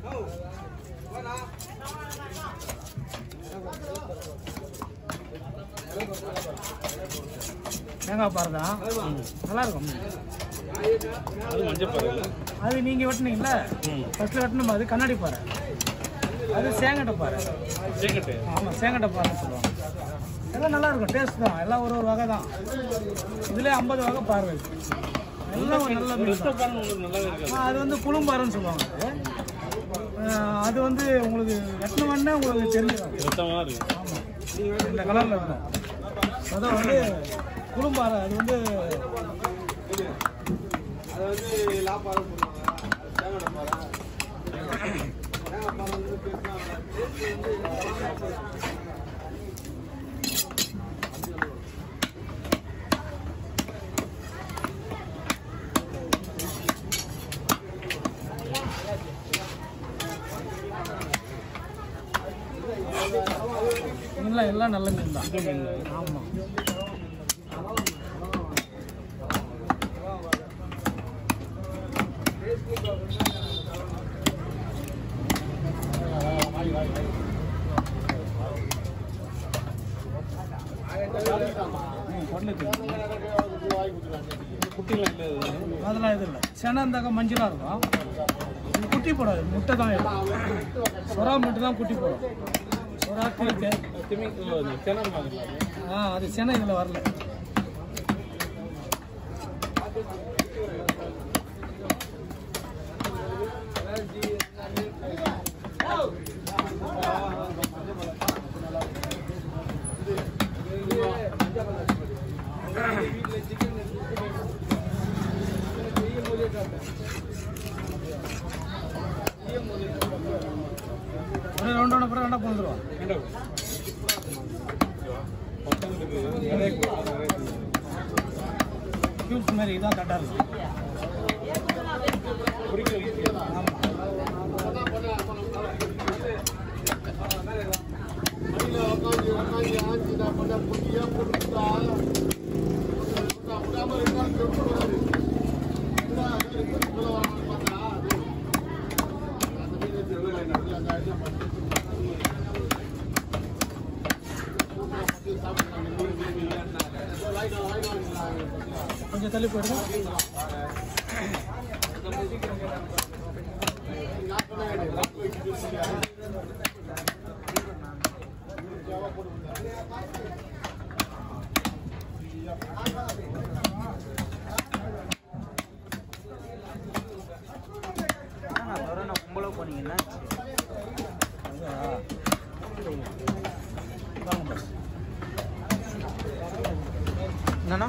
தேங்காய் பாரு தான் நல்லா இருக்கும் அது மஞ்சள் பாருங்க அது நீங்கள் வெட்டினீங்கல்ல ஃபஸ்ட்டில் வெட்டணும் அது கண்ணாடி பாரு அது சேங்கட்டை பாரு சேங்கட்டு ஆமாம் சேங்கட்டை பாருன்னு சொல்லுவாங்க எல்லாம் நல்லா இருக்கும் டேஸ்ட் தான் எல்லாம் ஒரு ஒரு வகை தான் இதுலேயே ஐம்பது வகை பாரு இருக்கு எல்லாம் ஒரு நல்ல மீன் தான். பாருங்க உங்களுக்கு நல்லாவே இருக்காது ஆ, அது வந்து குளும்பாருன்னு சொல்லுவாங்க அது. ஆ, அது வந்து உங்களுக்கு வெட்டின உடனே உங்களுக்கு தெரிஞ்சிடும் ரத்தமாக இருக்கு ஆமாம் இந்த கலரில் இருக்கும் அதான் வந்து குளும்பாறை அது வந்து அது வந்து லாப்பாரம் போடுவாங்க தேங்காய் பாறை தேங்காய் பாறை வந்து பேசினா எல்லாம் எல்லாம் நல்ல மீன் தான் ஆமாம் ம், பொண்ணுக்கு. குட்டிலாம் இல்லை இது. அதெல்லாம் இது இல்லை செனை இருந்தாக்கா மஞ்சளாக இருக்கும் இது குட்டி போடாது முட்டை தான் இருக்கும் சுறா மட்டும் தான் குட்டி போடும் சுறா கிழக்கு திமி ஓ, இந்த கிணறு மாதிரி ஆ அது சென்னை இதில் வரல ஒரு ரவுண்டோட பிறகு என்ன பண்ணிடுவோம் ஏண்டா? பசங்களுக்கு நிறைய கு- நிறைய கு- கியூப்ஸ் மாதிரி இதான் கரெக்டாக இருக்கும் குறிக்க ஈஸியாக ஆமாம் அடியில் உட்காந்து உட்காந்து ஆஞ்சி நான் பண்ண பொட்டியாக போட்டுட்டா விடாமல் இருந்தாலும் கெட்டு வராது என்ன, அது எப்படி உள்ள வரான்னு பார்த்தா, அது அந்த மீன் தெரியல, நடுவுல அந்த அடியை மட்டும் கொஞ்சம் தள்ளி போயிடுங்க கும்பலாக போனீங்கன்னா வாங்க பாஸ் என்னண்ணா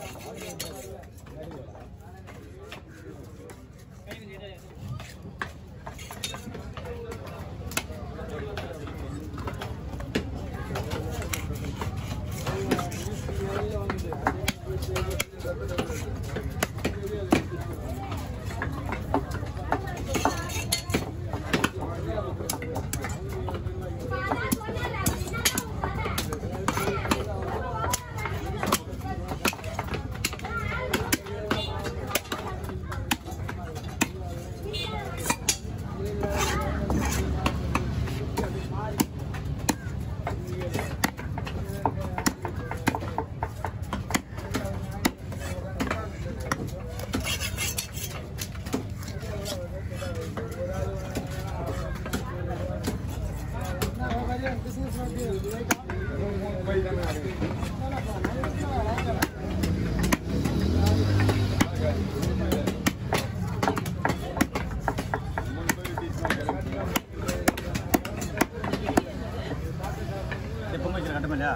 எப்போ வச்சு கட்டமையா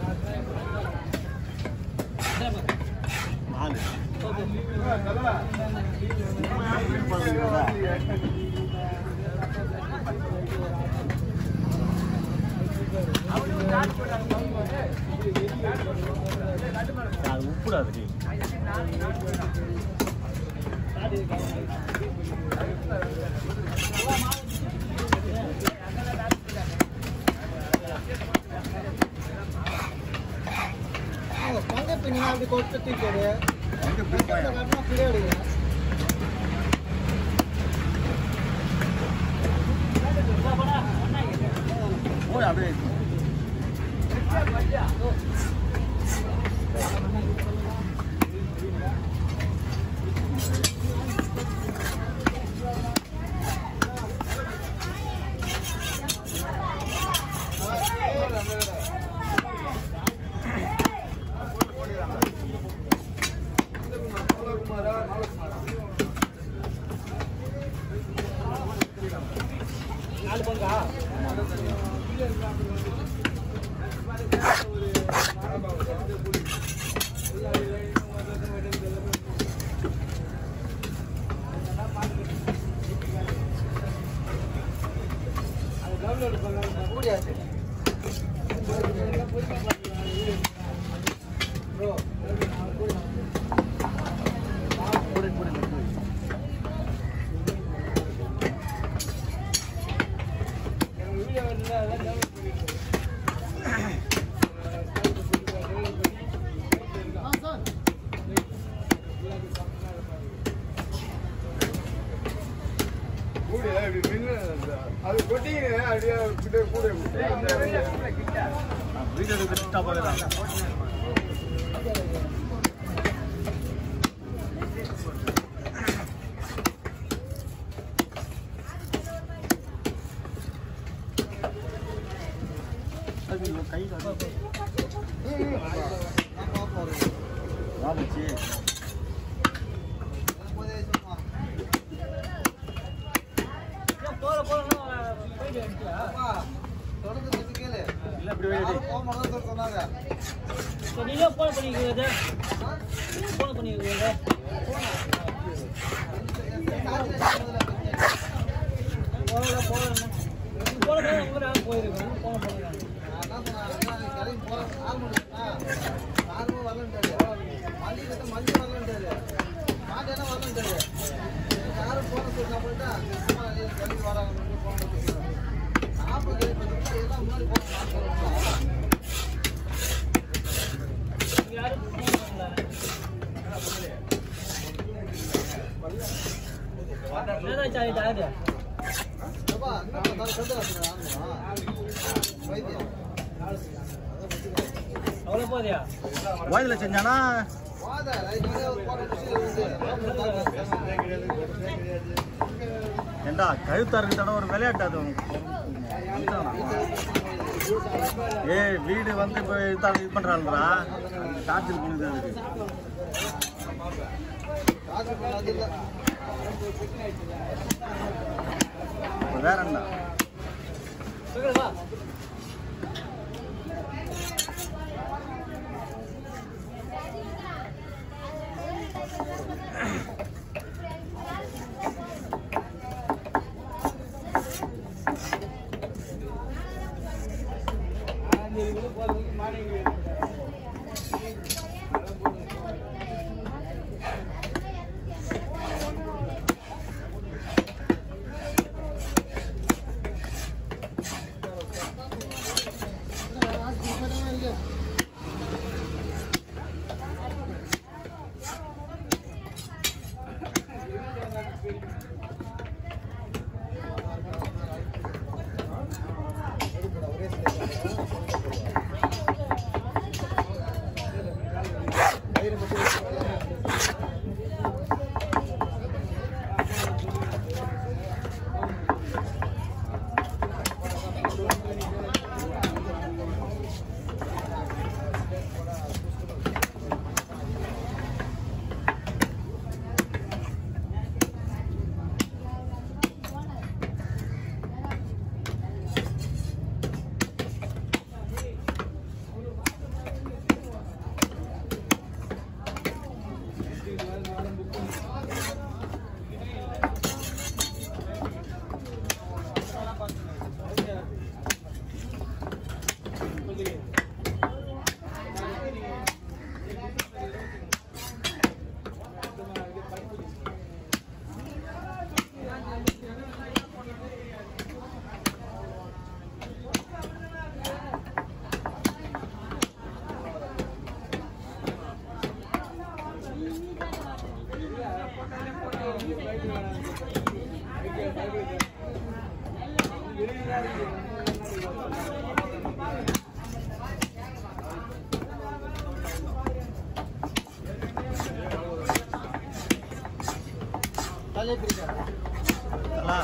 நாலு அது உப்புடாது பங்க பின்னா அப்படி கொத்து தூக்கிடு எங்கே போய் பாயா பின்னாடி நாலு பங்கா கூடியாச்சு கூடி இப்படி நின்னு அது கொட்டிங்க அப்படியே கிட்ட கூட வீடியோ எடுத்து பார்க்கலாம் கை வாபிச்சு போற போறோம்னா போயிட்டு வந்துட்டியா இல்லை இப்படி வெடி சொன்னாங்க இப்போ நீங்களே ஃபோன் பண்ணிக்கிறீங்க ஃபோன் பண்ணிக்கிறீங்க போகல போகல போன உங்க நாள் போயிருக்கோம் போன போகலாம் யாரும் என்னதான் சாரி டாக்டர் அவ்வளோ போதியா வாயில செஞ்சானா ஏண்டா கழுத்தாருக்கு தடவை ஒரு விளையாட்டு அது உனக்கு. ஏய் வீடு வந்து இப்போ இது இது பண்ணுறாங்களா டார்ச்சர் பண்ணுது அதுக்கு இப்போ வேற என்ன சொல்லுவா எல்லாம்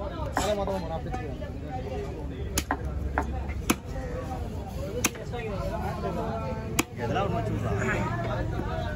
எதெல்லாம் ஒன்று வச்சு விட்றான்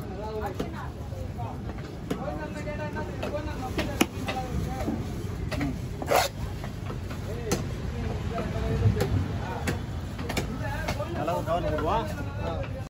நல்லா ஒரு கவர் போடுவா